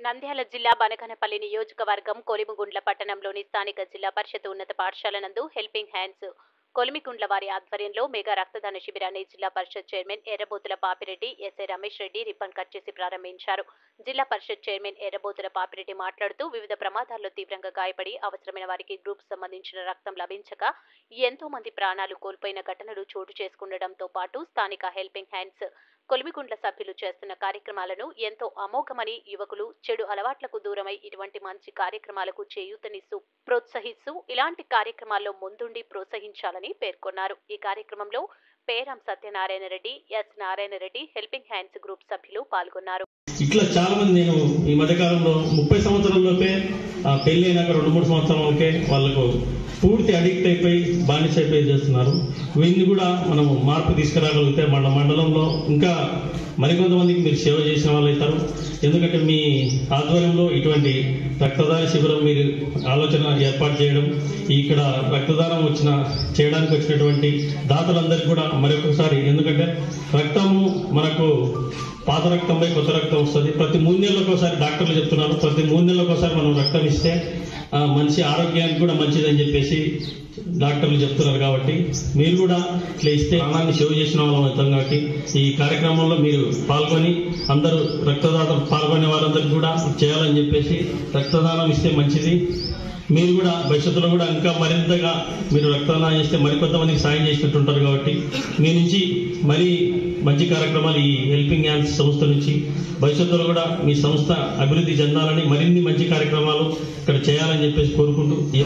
నంద్యాల జిల్లా బనకనపల్లి నియోజకవర్గం కొలిమిగుండ్ల పట్టణంలోని స్థానిక జిల్లా పరిషత్ ఉన్నత పాఠశాల నందు హెల్పింగ్ హ్యాండ్స్ కొలిమిగుండ్ల వారి ఆధ్వర్యంలో మెగా రక్తదాన శిబిరాన్ని జిల్లా పరిషత్ chairman Errabothula Papireddy SI Ramesh Reddy ribbon cut చేసి ప్రారంభించారు జిల్లా పరిషత్ చైర్మన్ ఎర్రబోతుల పాపిరెడ్డి మాట్లాడుతూ వివిధ ప్రమాదాల్లో తీవ్రంగా గాయపడి అవసరమైన వారికి గ్రూప్ సంబంధించిన రక్తం లభించక ఎంతో మంది ప్రాణాలు కోల్పోయిన ఘటనలు చోటు చేసుకుండడంతో పాటు స్థానిక హెల్పింగ్ హ్యాండ్స్ కొలిమిగుండ్ల సభ్యులు చేస్తున్న కార్యక్రమాలను ఎంతో అమోఘమని యువకులు చెడు అలవాట్లకు దూరమై ఇటువంటి మంచి కార్యక్రమాలకు చేయూతనిస్తూ ప్రోత్సహిస్తూ ఇలాంటి కార్యక్రమాల్లో ముందుండి ప్రోత్సహించాలని పేర్కొన్నారు ఈ కార్యక్రమంలో Peram Satyanarayana Reddy S Narayana Reddy helping hands group సభ్యులు పాల్గొన్నారు ఇట్లా చాలా మంది నేను ఈ మధ్యకాలంలో ముప్పై సంవత్సరాల్లోపే ఆ, పెళ్లి అయినాక రెండు మూడు సంవత్సరాలకే వాళ్ళకు పూర్తి అడిక్ట్ అయిపోయి బానిస అయిపోయి చేస్తున్నారు వీళ్ళని కూడా మనం మార్పు తీసుకురాగలిగితే మన మండలంలో ఇంకా మరికొంతమందికి మీరు సేవ చేసిన వాళ్ళు అవుతారు ఎందుకంటే మీ ఆధ్వర్యంలో ఇటువంటి రక్తదాన శిబిరం మీరు ఆలోచన ఏర్పాటు చేయడం ఇక్కడ రక్తదానం వచ్చిన చేయడానికి వచ్చినటువంటి దాతలందరికీ కూడా మరొకసారి ఎందుకంటే రక్తము మనకు పాత రక్తంపై కొత్త రక్తం వస్తుంది ప్రతి మూడు నెలలకు ఒకసారి డాక్టర్లు చెప్తున్నారు ప్రతి మూడు నెలలకు ఒకసారి మనం రక్తం ఇస్తే ఆ, మనిషి ఆరోగ్యానికి కూడా మంచిదని చెప్పేసి డాక్టర్లు చెప్తున్నారు కాబట్టి మీరు కూడా ఇట్లా ఇస్తే ప్రాణాన్ని సేవ చేసిన వాళ్ళం అవుతాం కాబట్టి ఈ కార్యక్రమంలో మీరు పాల్గొని అందరూ రక్తదాతం పాల్గొనే వాళ్ళందరికీ కూడా చేయాలని చెప్పేసి రక్తదానం ఇస్తే మంచిది మీరు కూడా భవిష్యత్తులో కూడా ఇంకా మరింతగా మీరు రక్తదానం చేస్తే మరికొంతమందికి సాయం చేసినట్టుంటారు కాబట్టి మీ నుంచి మరీ మంచి కార్యక్రమాలు ఈ హెల్పింగ్ హ్యాండ్స్ సంస్థ నుంచి భవిష్యత్తులో కూడా మీ సంస్థ అభివృద్ధి చెందాలని మరిన్ని మంచి కార్యక్రమాలు ఇక్కడ చేయాలని చెప్పేసి కోరుకుంటూ ఈ-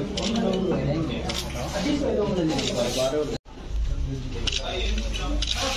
Thank